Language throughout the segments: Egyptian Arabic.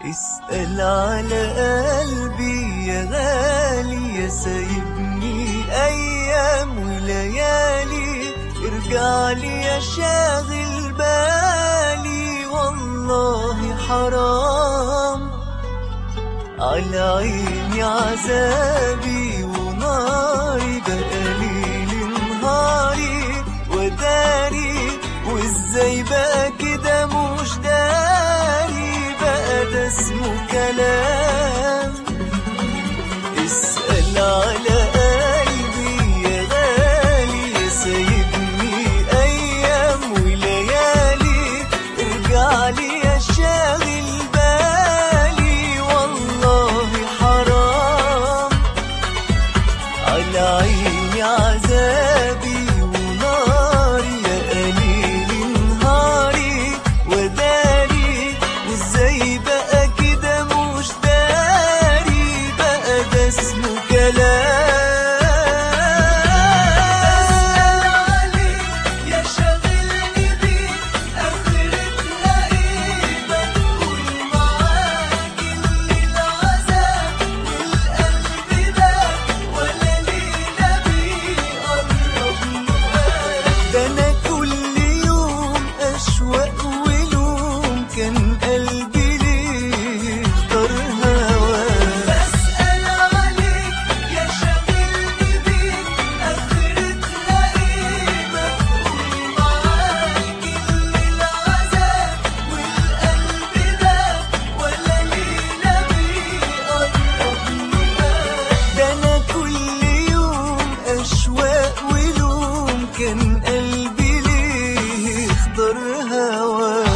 اسأل على قلبي يا غالي يا سايبني أيام وليالي ارجع لي يا شاغل بالي والله حرام على عيني عذابي وناري بقى ليل نهاري وداري وازاي بقى كده مش داري بقى ده اسمه كلام اسأل على قلبي يا غالي يا سايبني أيام وليالي ارجع لي يا شاغل بالي والله حرام على عيني عذابي وناري يا قليل نهاري وداري وازاي بقى كده مش داري بقى ده اسمه كلام يا شاغلني بيك اخرتنا ايه بقول معاك الليل عذاب والقلب ده ولا ليلة بيقرب ده انا كل يوم اشواق ولوم كان قلبي ليه اختار هواك بسأل عليك يا شاغلني بيك اخرتنا ايه بقول معاك الليل عذاب والقلب ده ولا ليلة بيقرب ده انا كل يوم اشواق ولوم كان قلبي ليه اختار هواك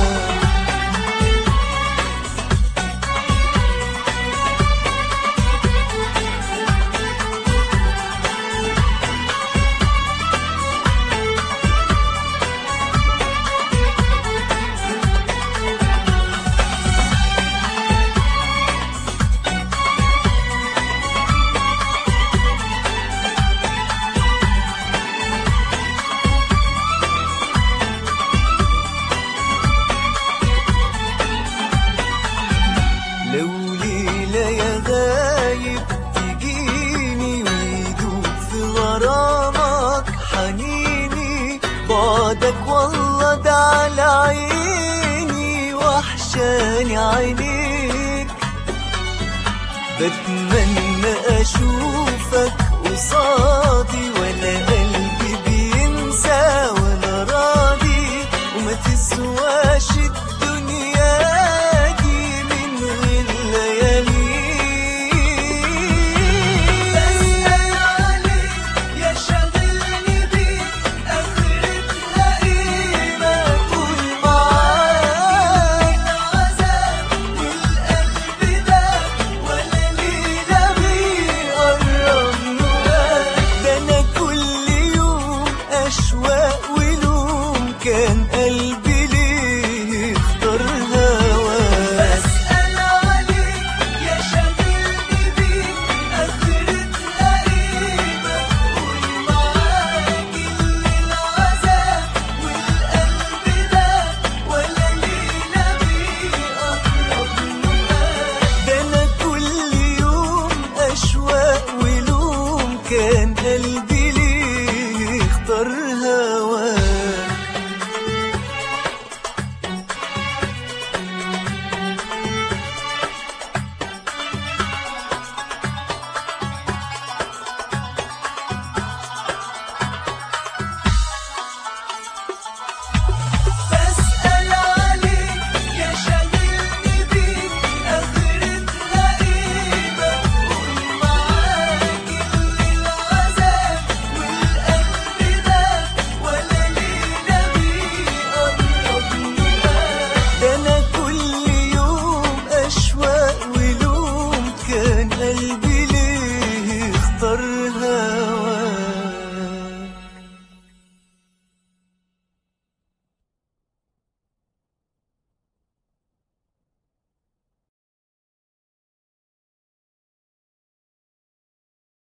لو ليلة يا غايب تجيني ويدوب في غرامك حنيني بعدك والله ده على عيني وحشاني عينيك بتمنى اشوفك قصادي ولا قلبي بينسى ولا راضي وما تسواش الدنيا دي من غير لياليك بسأل عليك يا شاغلني بيك اخرتنا ايه بقول معاك العذاب والقلب ده ولا ليلة بيقرب نوراك ده انا كل يوم اشواق ولوم كان قلبي ليه اختار هواك بسأل عليك يا شاغلني بيك اخرتنا ايه بقول معاك الليل عذاب والقلب ده ولا ليلة بيقرب نوراك ده انا كل يوم اشواق ولوم كان قلبي